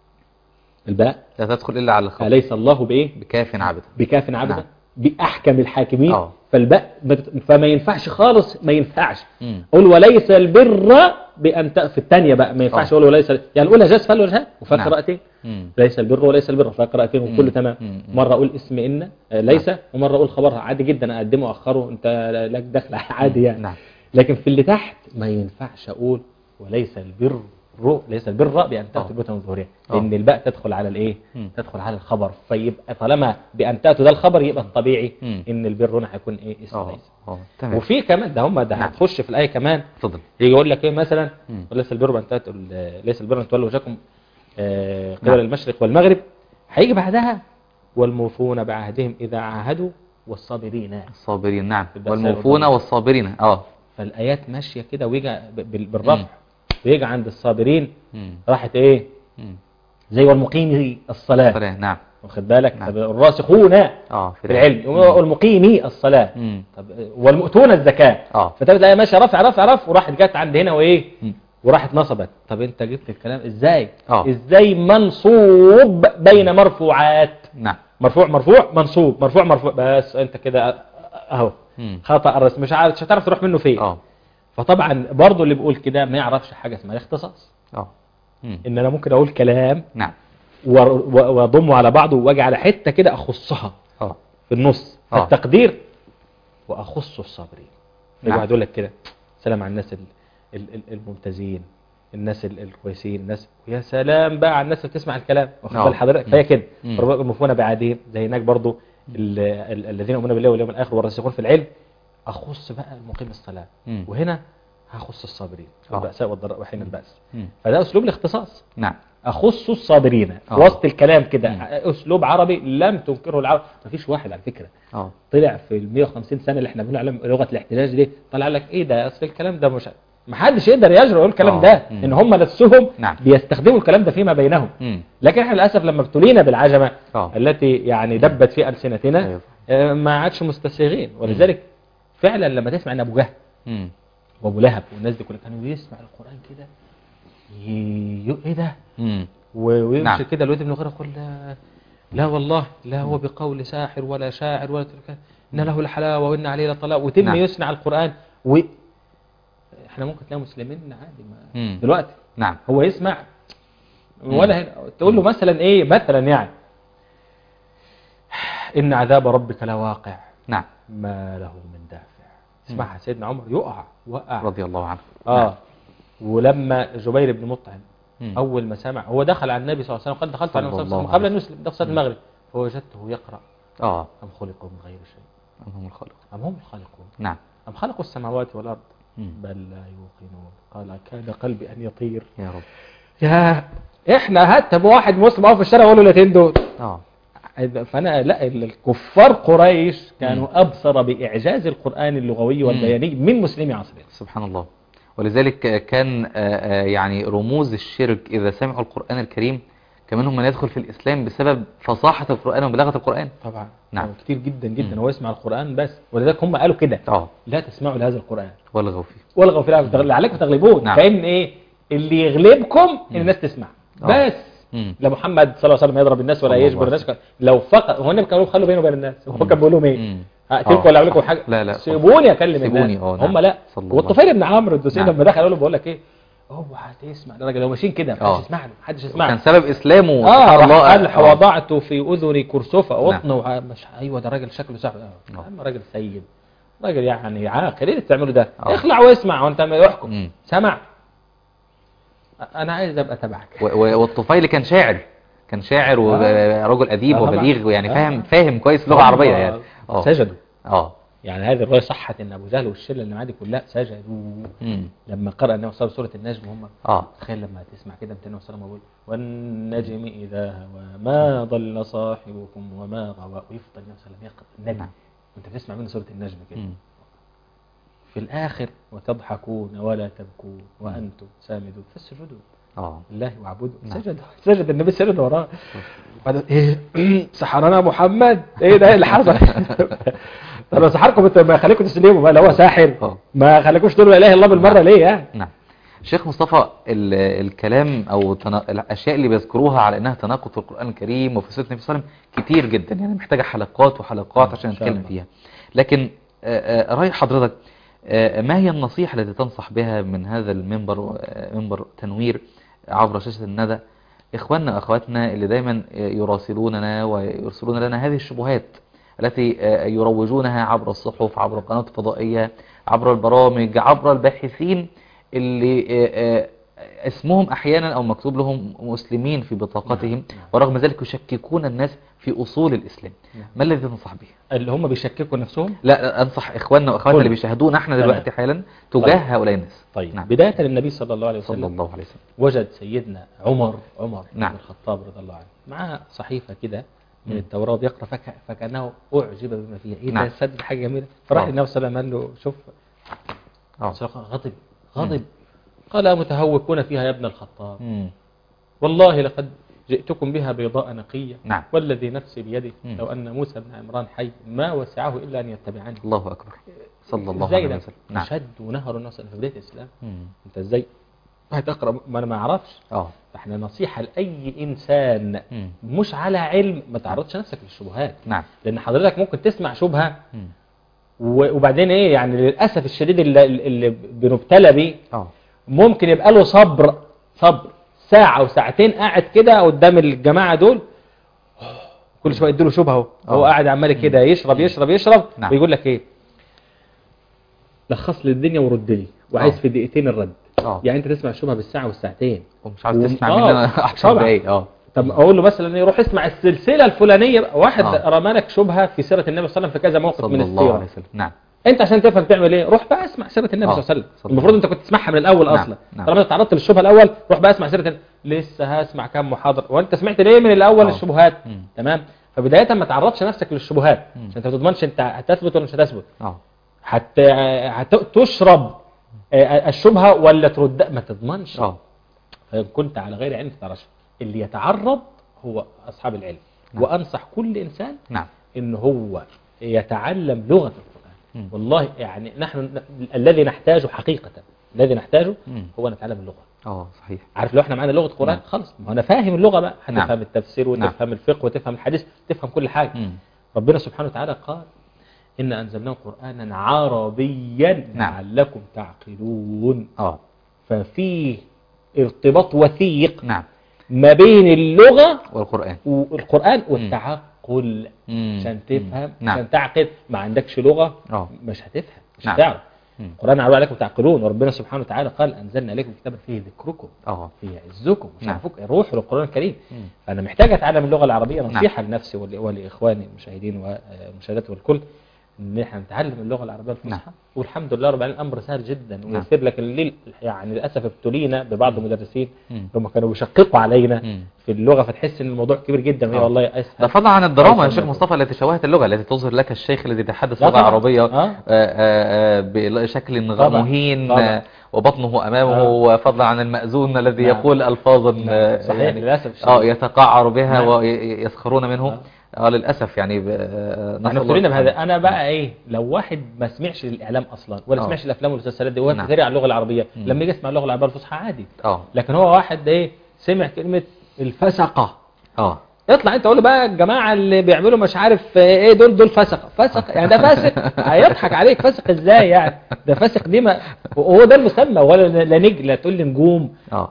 الباء لا تدخل إلا على الخبر أليس الله بإيه بكاف عبدا بكاف عبدا نعم. بأحكم الحاكمين آه. فالباء بت- فما ينفعش خالص ما ينفعش مم. قول وليس البر بأن ت... في الثانية بقى ما ينفعش آه. اقول وليس يعني الأولى جاز فال وجهات وفيها نعم. قراءتين مم. ليس البر وليس البر فيها قراءتين مم. وكله تمام مم. مرة أقول اسم إن آه، ليس ومرة أقول خبرها عادي جدا أقدمه وأخره أنت لك دخل عادي يعني نعم لكن في اللي تحت ما ينفعش أقول وليس البر ليس البر بأن تأتوا آه. البيوت من ظهورها آه. لأن الباء تدخل على الإيه مم. تدخل على الخبر فيبقى طالما بأن تأتوا ده الخبر يبقى الطبيعي مم. إن البر هنا هيكون إيه اسم اه ليس اه تمام وفي كمان ده هم ده نعم. هتخش في الآية كمان اتفضل يجي يقول لك إيه مثلا مم. وليس البر بأن تأتوا ال- ليس البر أن تولوا وجهكم آه، قبل نعم. المشرق والمغرب هيجي بعدها والموفون بعهدهم إذا عاهدوا والصابرين الصابرين نعم تبدأ والموفون سائر والصابرين اه فالآيات ماشية كده ويجي ب- بال- بالرفع ويجي عند الصابرين مم. راحت إيه مم. زي والمقيم الصلاة صلاة نعم واخد بالك نعم. طب الراسخون اه في العلم والمقيمي الصلاة مم. طب والمؤتون الزكاة اه فتبدأ الآية ماشية رفع رفع رفع وراحت جت عند هنا وإيه مم. وراحت نصبت طب انت جبت الكلام ازاي آه. ازاي منصوب بين مرفوعات نعم مرفوع مرفوع منصوب مرفوع مرفوع بس انت كده اهو مم. خطأ الرسم مش عارف مش هتعرف تروح منه فين اه فطبعا برضو اللي بيقول كده ما يعرفش حاجة اسمها الاختصاص اه مم. ان انا ممكن اقول كلام نعم و- و- واضمه على بعضه واجي على حتة كده اخصها اه في النص آه. التقدير واخص الصابرين يجي نعم. واحد يقول لك كده سلام على الناس ال- ال- ال- الممتازين الناس ال- الكويسين الناس يا سلام بقى على الناس اللي بتسمع الكلام واخد آه. بال حضرتك مم. فهي كده مم. ربنا المفون بعادين زي هناك برضو ال- ال- الذين يؤمنون بالله واليوم الاخر والراسخون في العلم اخص بقى المقيم الصلاه مم. وهنا هخص الصابرين آه. والبأساء والضراء وحين البأس مم. فده اسلوب الاختصاص نعم اخص الصابرين في آه. وسط الكلام كده مم. اسلوب عربي لم تنكره العرب مفيش واحد على فكره اه طلع في ال 150 سنه اللي احنا بنقول عليهم لغه الاحتجاج دي طلع لك ايه ده اصل الكلام ده مش ما حدش يقدر يجرؤ يقول الكلام آه. ده مم. ان هم نفسهم نعم. بيستخدموا الكلام ده فيما بينهم مم. لكن احنا للاسف لما ابتلينا بالعجمه آه. التي يعني دبت في السنتنا أيوة. آه، ما عادش مستسيغين ولذلك فعلا لما تسمع ان ابو جهل مم. وابو لهب والناس دي كلها كانوا يسمع القران كده ي- ي- ايه ده مم. و- ويمشي نعم. كده الولد بن غيره يقول لا, لا والله لا هو بقول ساحر ولا شاعر ولا تلك ان له الحلاوه وان عليه لطلاق وتم نعم. يسمع القران و احنا ممكن تلاقي مسلمين عادي ما مم. دلوقتي نعم هو يسمع ولا هنا تقول له مثلا ايه مثلا يعني ان عذاب ربك لواقع نعم ما له من دافع اسمعها سيدنا عمر يقع وقع رضي الله عنه اه ولما جبير بن مطعم مم. اول ما سمع هو دخل على النبي صلى الله عليه وسلم قد دخلت على صلى النبي صلى الله الله عليه وسلم قبل عليه ان يسلم ده في صلاه المغرب فوجدته يقرا اه ام خلقوا من غير شيء أم هم الخالق ام هم الخالقون نعم ام خلقوا السماوات والارض مم. بل لا يوقنون قال كاد قلبي ان يطير يا رب يا احنا هات بواحد مسلم اهو في الشارع يقول له الاثنين دول اه فانا لا الكفار قريش كانوا مم. ابصر باعجاز القران اللغوي والبياني من مسلمي عصرهم سبحان الله ولذلك كان آه، آه، يعني رموز الشرك إذا سمعوا القرآن الكريم كمان من يدخل في الإسلام بسبب فصاحة القرآن وبلاغة القرآن طبعا نعم. كتير جدا جدا مم. هو يسمع القران بس ولذلك هم قالوا كده اه لا تسمعوا لهذا القران والغوا فيه والغوا في العالم اللي عليكم تغلبون نعم. فان ايه اللي يغلبكم ان الناس تسمع آه. بس مم. لا محمد صلى الله عليه وسلم يضرب الناس ولا صلى الله يجبر عليه الناس لو فقط هو النبي كانوا خلوا بينه وبين الناس هو مم. كان بيقول لهم ايه مم. هقتلكم آه، ولا اعمل لكم صح. حاجه لا لا سيبوني اكلم سيبوني، الناس آه، نعم. هم لا صلى الله والطفيل بن عمرو الدوسي نعم. لما دخل قال له بقول لك ايه هو هتسمع الراجل هو ماشيين كده آه. محدش يسمع له محدش يسمع كان له سبب إسلامه اه سبحان راح قال آه. وضعت في اذني كرسفه نعم. قطن وع- مش ايوه ده راجل شكله صعب آه. آه. اما راجل سيد راجل يعني عاقل ايه اللي بتعمله ده آه. اخلع واسمع وانت ما يحكم مم. سمع انا عايز ابقى تبعك و- و- والطفيل كان شاعر كان شاعر ورجل أديب آه، طبعا. وبليغ ويعني آه. فاهم فاهم كويس لغة عربية يعني اه سجدوا اه يعني هذه الروايه صحت ان ابو جهل والشله اللي معاه دي كلها سجدوا مم. لما قرأ النبي صلى الله عليه وسلم سورة النجم هم اه تخيل لما تسمع كده 200 يقول والنجم إذا هوى ما ضل صاحبكم وما غوى ويفضل النبي صلى الله عليه وسلم يقرأ النجم نعم. وانت بتسمع منه سورة النجم كده مم. في الآخر وتضحكون ولا تبكون وأنتم سامدون فاسجدوا اه لله واعبدوا نعم. سجد سجد النبي سجد وراه بعد ايه سحرنا محمد ايه ده إيه اللي حصل طب لو سحركم انت ما خليكم تسلموا بقى لو هو ساحر آه. ما خليكوش تقولوا لا اله الا الله بالمره ليه يعني نعم شيخ مصطفى ال- الكلام او تنا... الاشياء اللي بيذكروها على انها تناقض في القران الكريم وفي سنه النبي صلى الله عليه وسلم كتير جدا يعني محتاجه حلقات وحلقات عشان إن شاء نتكلم الله. فيها لكن آه، آه، راي حضرتك آه، ما هي النصيحه التي تنصح بها من هذا المنبر آه، منبر تنوير عبر شاشه الندى اخواننا واخواتنا اللي دايما آه، يراسلوننا ويرسلون لنا هذه الشبهات التي آه، يروجونها عبر الصحف عبر القنوات الفضائيه عبر البرامج عبر الباحثين اللي آه، آه، اسمهم احيانا او مكتوب لهم مسلمين في بطاقتهم نعم، نعم. ورغم ذلك يشككون الناس في اصول الاسلام نعم. ما الذي تنصح به اللي هم بيشككوا نفسهم لا انصح اخواننا واخواتنا قل. اللي بيشاهدونا احنا تمام. دلوقتي حالا تجاه طيب. هؤلاء الناس طيب نعم. بداية النبي صلى الله عليه صلى وسلم الله عليه وسلم وجد سيدنا عمر عمر نعم. بن الخطاب رضي الله عنه معاه صحيفة كده من مم. التوراة بيقرأ فك... فكأنه أعجب بما فيها إيه نعم. ده صدق حاجة جميلة فراح آه. للنبي صلى الله عليه وسلم قال له شوف اه غضب غضب قال متهوكون فيها يا ابن الخطاب مم. والله لقد جئتكم بها بيضاء نقية نعم والذي نفسي بيده مم. لو أن موسى بن عمران حي ما وسعه إلا أن يتبعني الله اكبر صلى الله إزاي عليه ده؟ وسلم نعم شد ونهر الناس في بداية الإسلام مم. أنت إزاي هتقرأ ما أنا ما أعرفش اه فاحنا نصيحة لأي إنسان مم. مش على علم ما تعرضش نفسك للشبهات نعم لأن حضرتك ممكن تسمع شبهة مم. و- وبعدين إيه يعني للأسف الشديد اللي, اللي بنبتلى بيه اه ممكن يبقى له صبر صبر ساعة وساعتين قاعد كده قدام الجماعة دول كل شوية يديله شبهة اهو هو آه. قاعد عمال كده يشرب يشرب يشرب نعم. ويقول لك ايه لخص لي الدنيا ورد لي وعايز آه. في دقيقتين الرد اه يعني انت تسمع الشبهة بالساعة والساعتين ومش عاوز وم- تسمع آه، مننا 10 طبعا. دقايق اه طب اقول له مثلا يروح اسمع السلسله الفلانيه بقى. واحد آه. رمى لك شبهه في سيره النبي صلى الله عليه وسلم في كذا موقف من صلى الله عليه السيره وسلم نعم انت عشان تفهم تعمل ايه روح بقى اسمع سيره النبي آه، صلى الله عليه صلى وسلم المفروض انت كنت تسمعها من الاول نعم، اصلا نعم. طالما انت تعرضت للشبهه الاول روح بقى اسمع سيره النبي. لسه هسمع كام محاضره وانت سمعت ليه من الاول آه. الشبهات مم. تمام فبدايه ما تعرضش نفسك للشبهات مم. عشان انت ما تضمنش انت هتثبت ولا مش هتثبت اه حتى هتشرب الشبهه ولا ترد ما تضمنش اه فإن كنت على غير علم فتعرفش اللي يتعرض هو أصحاب العلم نعم. وأنصح كل إنسان نعم إن هو يتعلم لغة القرآن مم. والله يعني نحن ن- الذي نحتاجه حقيقة الذي نحتاجه مم. هو نتعلم اللغة اه صحيح عارف لو احنا معانا لغة قرآن نعم. خلاص ما هو انا فاهم اللغة بقى نعم. هتفهم التفسير نعم. وتفهم الفقه وتفهم الحديث تفهم كل حاجة مم. ربنا سبحانه وتعالى قال إن أنزلناه قرآنا عربيا نعم. لعلكم تعقلون اه ففيه ارتباط وثيق نعم ما بين اللغة والقرآن والقرآن والتعقل مم. عشان تفهم نعم. عشان تعقل ما عندكش لغة اه مش هتفهم مش نعم. هتعرف مم. القرآن عربي عليكم تعقلون وربنا سبحانه وتعالى قال أنزلنا عليكم كتابا فيه ذكركم اه فيه عزكم مش نعم. عارفوك روحوا للقرآن الكريم مم. فأنا محتاج أتعلم اللغة العربية نعم. نصيحة لنفسي ول- ولإخواني المشاهدين والمشاهدات والكل إن احنا نتعلم اللغة العربية الفصحى نعم. والحمد لله رب العالمين الأمر سهل جدا نعم. ويسير لكن ليه يعني للأسف ابتلينا ببعض المدرسين مم. هم كانوا بيشققوا علينا مم. في اللغة فتحس ان الموضوع كبير جدا وهي آه. والله اسهل ده فضلا عن الدراما يا أسهل شيخ من مصطفى التي شوهت اللغة التي تظهر لك الشيخ الذي يتحدث لا لغة طبعا. عربية آه. آه، آه، آه، بشكل غ- طبعا. مهين طبعا. آه، وبطنه أمامه آه. وفضلا عن المأذون الذي نعم. يقول ألفاظا نعم. آه، صحيح، للأسف الشديد. اه يتقعر بها نعم. ويسخرون منه آه. اه للأسف يعني ب- آه، احنا نسأل الله ابتلينا بهذا سبحانه. انا بقى ايه لو واحد ما سمعش الاعلام اصلا ولا آه. سمعش الافلام والمسلسلات دي وهو نعم. بيتريق على اللغه العربيه مم. لما يجي يسمع اللغه العربيه الفصحى عادي اه لكن هو واحد ايه سمع كلمه الفسقه اه اطلع انت قول له بقى الجماعه اللي بيعملوا مش عارف ايه دول دول فسقه فسق يعني ده فاسق هيضحك عليك فاسق ازاي يعني ده فاسق دي ما وهو ده المسمى ولا لا نج لا تقول لي نجوم اه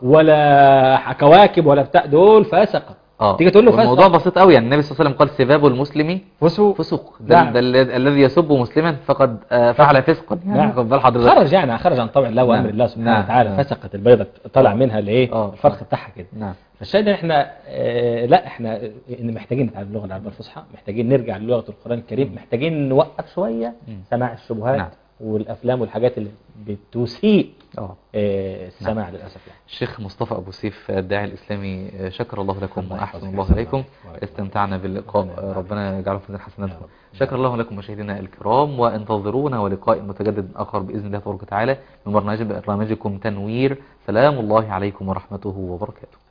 ولا كواكب ولا بتاع دول فسقه اه تيجي تقول له الموضوع فسق بسيط قوي يعني النبي صلى الله عليه وسلم قال سباب المسلم فسوق فسوق ده, نعم. ده ال- الذي يسب مسلما فقد آه، فعل فسقا يعني نعم. خد بال حضرتك خرج يعني خرج عن طوع الله وامر نعم. الله سبحانه نعم. وتعالى نعم. فسقت البيضه طلع منها الايه آه. الفرخ بتاعها كده نعم فالشاهد ان احنا آه لا احنا إن محتاجين نتعلم اللغه العربيه الفصحى محتاجين نرجع للغه القران الكريم محتاجين نوقف شويه مم. سماع الشبهات نعم. والافلام والحاجات اللي بتسيء اه آه السماع للاسف يعني الشيخ مصطفى أبو سيف الداعي الإسلامي آه، شكر الله لكم الله وأحسن يحفظك. الله أحسن عليكم الله. استمتعنا باللقاء ربنا آه، يبارك. ربنا يجعله في ميزان يا حسناتكم رب. شكر الله لكم مشاهدينا الكرام وانتظرونا ولقاء متجدد آخر بإذن الله تبارك وتعالى من برنامج برنامجكم تنوير سلام الله عليكم ورحمته وبركاته